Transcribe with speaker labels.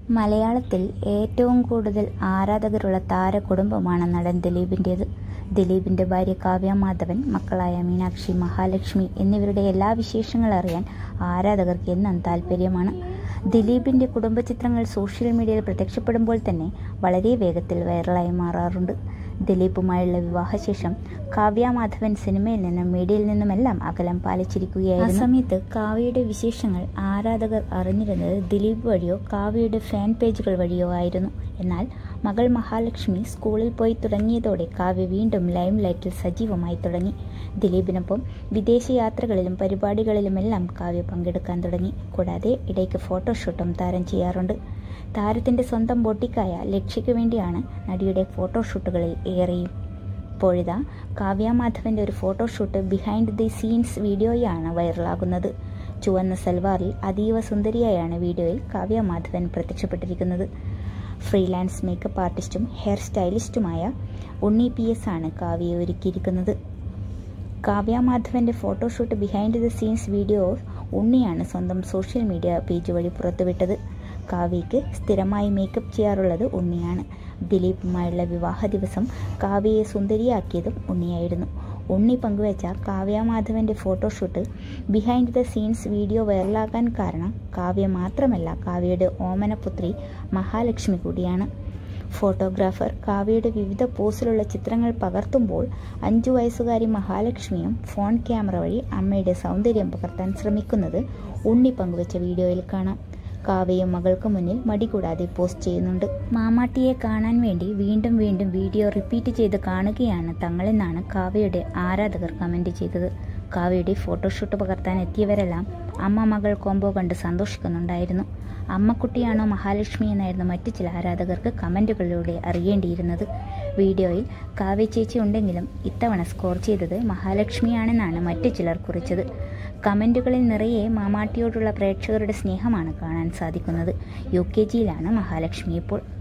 Speaker 1: മലയാളത്തിൽ ഏറ്റവും കൂടുതൽ ആരാധകരുള്ള താരകുടുംബമാണ് നടൻ ദിലീപിൻ്റേത് ദിലീപിൻ്റെ ഭാര്യ കാവ്യ മാധവൻ മക്കളായ മീനാക്ഷി മഹാലക്ഷ്മി എന്നിവരുടെ എല്ലാ വിശേഷങ്ങളും അറിയാൻ ആരാധകർക്ക് എന്നും താല്പര്യമാണ് ദിലീപിൻ്റെ കുടുംബചിത്രങ്ങൾ സോഷ്യൽ മീഡിയയിൽ പ്രത്യക്ഷപ്പെടുമ്പോൾ തന്നെ വളരെ വേഗത്തിൽ വൈറലായി മാറാറുണ്ട് ദിലീപുമായുള്ള വിവാഹശേഷം കാവ്യ മാധവൻ സിനിമയിൽ നിന്നും മീഡിയയിൽ നിന്നുമെല്ലാം അകലം പാലിച്ചിരിക്കുകയായിരുന്നു ആ സമയത്ത് കാവ്യയുടെ വിശേഷങ്ങൾ ആരാധകർ അറിഞ്ഞിരുന്നത് ദിലീപ് വഴിയോ കാവ്യയുടെ ഫാൻ പേജുകൾ വഴിയോ ആയിരുന്നു എന്നാൽ മകൾ മഹാലക്ഷ്മി സ്കൂളിൽ പോയി തുടങ്ങിയതോടെ കാവ്യ വീണ്ടും ലൈം ലൈറ്റിൽ സജീവമായി തുടങ്ങി ദിലീപിനൊപ്പം വിദേശ യാത്രകളിലും പരിപാടികളിലുമെല്ലാം കാവ്യ പങ്കെടുക്കാൻ തുടങ്ങി കൂടാതെ ഇടയ്ക്ക് ഫോട്ടോഷൂട്ടും താരം ചെയ്യാറുണ്ട് താരത്തിൻ്റെ സ്വന്തം ബൊട്ടിക്കായ ലക്ഷ്യയ്ക്ക് വേണ്ടിയാണ് നടിയുടെ ഫോട്ടോഷൂട്ടുകളിൽ ഏറെയും ഇപ്പോഴിതാ കാവ്യ മാധവൻ്റെ ഒരു ഫോട്ടോഷൂട്ട് ബിഹൈൻഡ് ദി സീൻസ് വീഡിയോയാണ് വൈറലാകുന്നത് ചുവന്ന സൽവാറിൽ അതീവ സുന്ദരിയായാണ് വീഡിയോയിൽ കാവ്യ മാധവൻ പ്രത്യക്ഷപ്പെട്ടിരിക്കുന്നത് ഫ്രീലാൻസ് മേക്കപ്പ് ആർട്ടിസ്റ്റും ഹെയർ സ്റ്റൈലിസ്റ്റുമായ ഉണ്ണി പി എസ് ആണ് കാവ്യയെ ഒരുക്കിയിരിക്കുന്നത് കാവ്യ മാധവൻ്റെ photoshoot behind the scenes video ഉണ്ണിയാണ് സ്വന്തം സോഷ്യൽ മീഡിയ പേജ് വഴി പുറത്തുവിട്ടത് കാവ്യയ്ക്ക് സ്ഥിരമായി മേക്കപ്പ് ചെയ്യാറുള്ളത് ഉണ്ണിയാണ് ദിലീപുമായുള്ള വിവാഹ ദിവസം കാവ്യയെ സുന്ദരിയാക്കിയതും ഉണ്ണിയായിരുന്നു ഉണ്ണി പങ്കുവച്ച കാവ്യ മാധവൻ്റെ photoshoot behind the scenes video വൈറലാകാൻ കാരണം കാവ്യ മാത്രമല്ല കാവ്യയുടെ ഓമനപുത്രി മഹാലക്ഷ്മി കൂടിയാണ് ഫോട്ടോഗ്രാഫർ കാവ്യയുടെ വിവിധ പോസിലുള്ള ചിത്രങ്ങൾ പകർത്തുമ്പോൾ അഞ്ചു വയസ്സുകാരി മഹാലക്ഷ്മിയും ഫോൺ ക്യാമറ വഴി അമ്മയുടെ സൗന്ദര്യം പകർത്താൻ ശ്രമിക്കുന്നത് ഉണ്ണി പങ്കുവച്ച വീഡിയോയിൽ കാണാം കാവ്യയും മകൾക്ക് മുന്നിൽ മടി കൂടാതെ പോസ്റ്റ് ചെയ്യുന്നുണ്ട് മാമാട്ടിയെ കാണാൻ വേണ്ടി വീണ്ടും വീണ്ടും വീഡിയോ റിപ്പീറ്റ് ചെയ്ത് കാണുകയാണ് തങ്ങളെന്നാണ് കാവ്യയുടെ ആരാധകർ കമന്റ് ചെയ്തത് കാവ്യയുടെ ഫോട്ടോഷൂട്ട് പകർത്താൻ എത്തിയവരെല്ലാം അമ്മ മകൾ കോംബോ കണ്ട് സന്തോഷിക്കുന്നുണ്ടായിരുന്നു അമ്മക്കുട്ടിയാണോ മഹാലക്ഷ്മി എന്നായിരുന്നു മറ്റു ചില ആരാധകർക്ക് കമൻറ്റുകളിലൂടെ അറിയേണ്ടിയിരുന്നത് വീഡിയോയിൽ കാവ്യ ചേച്ചി ഉണ്ടെങ്കിലും ഇത്തവണ സ്കോർ ചെയ്തത് മഹാലക്ഷ്മിയാണെന്നാണ് മറ്റു ചിലർ കുറിച്ചത് കമൻറ്റുകളിൽ നിറയെ മാമാട്ടിയോടുള്ള പ്രേക്ഷകരുടെ സ്നേഹമാണ് കാണാൻ സാധിക്കുന്നത് യു കെ ജിയിലാണ് മഹാലക്ഷ്മി ഇപ്പോൾ